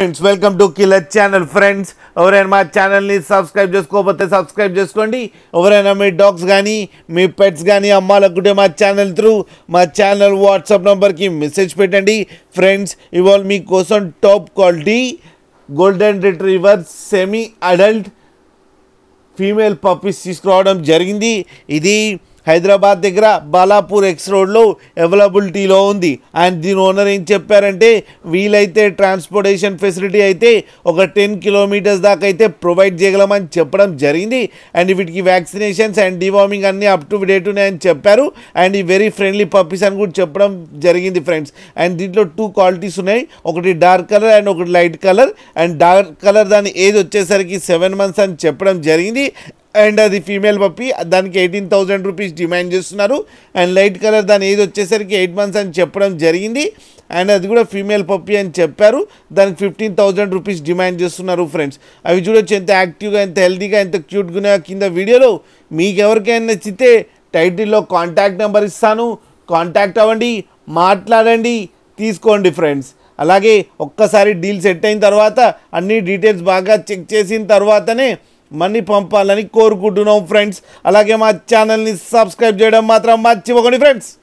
friends welcome to killer channel friends ఎవరైనా మా ఛానల్ని సబ్స్క్రైబ్ చేసుకోకపోతే సబ్స్క్రైబ్ చేసుకోండి ఎవరైనా మీ డాగ్స్ కానీ మీ పెట్స్ కానీ అమ్మాలనుకుంటే మా ఛానల్ త్రూ మా ఛానల్ వాట్సాప్ నెంబర్కి మెసేజ్ పెట్టండి ఫ్రెండ్స్ ఇవాళ మీకోసం top quality golden retriever semi adult female puppies తీసుకురావడం జరిగింది ఇది హైదరాబాద్ దగ్గర బాలాపూర్ ఎక్స్ రోడ్లో అవైలబిలిటీలో ఉంది అండ్ దీని ఓనర్ ఏం చెప్పారంటే వీలైతే ట్రాన్స్పోర్టేషన్ ఫెసిలిటీ అయితే ఒక టెన్ కిలోమీటర్స్ దాకా అయితే ప్రొవైడ్ చేయగలమని చెప్పడం జరిగింది అండ్ వీటికి వ్యాక్సినేషన్స్ అండ్ డివార్మింగ్ అన్నీ అప్ టు డేట్ ఉన్నాయని చెప్పారు అండ్ ఈ వెరీ ఫ్రెండ్లీ పప్పీస్ అని కూడా చెప్పడం జరిగింది ఫ్రెండ్స్ అండ్ దీంట్లో టూ క్వాలిటీస్ ఉన్నాయి ఒకటి డార్క్ కలర్ అండ్ ఒకటి light colour and dark colour దాని ఏజ్ వచ్చేసరికి సెవెన్ మంత్స్ అని చెప్పడం జరిగింది అండ్ అది ఫీమేల్ పప్పి దానికి ఎయిటీన్ థౌజండ్ రూపీస్ డిమాండ్ చేస్తున్నారు అండ్ లైట్ కలర్ దాని ఏజ్ వచ్చేసరికి ఎయిట్ మంత్స్ అని చెప్పడం జరిగింది అండ్ అది కూడా ఫీమేల్ పప్పి అని చెప్పారు దానికి ఫిఫ్టీన్ థౌజండ్ రూపీస్ డిమాండ్ చేస్తున్నారు ఫ్రెండ్స్ అవి చూడొచ్చు ఎంత యాక్టివ్గా ఎంత హెల్తీగా ఎంత క్యూట్గా ఉన్నాయో కింద వీడియోలో మీకు ఎవరికైనా నచ్చితే టైటిల్లో కాంటాక్ట్ నెంబర్ ఇస్తాను కాంటాక్ట్ అవ్వండి మాట్లాడండి తీసుకోండి ఫ్రెండ్స్ అలాగే ఒక్కసారి డీల్ సెట్ అయిన తర్వాత అన్ని డీటెయిల్స్ బాగా చెక్ చేసిన తర్వాతనే మనీ పంపాలని కోరుకుంటున్నాం ఫ్రెండ్స్ అలాగే మా ఛానల్ని సబ్స్క్రైబ్ చేయడం మాత్రం మర్చిపోకండి ఫ్రెండ్స్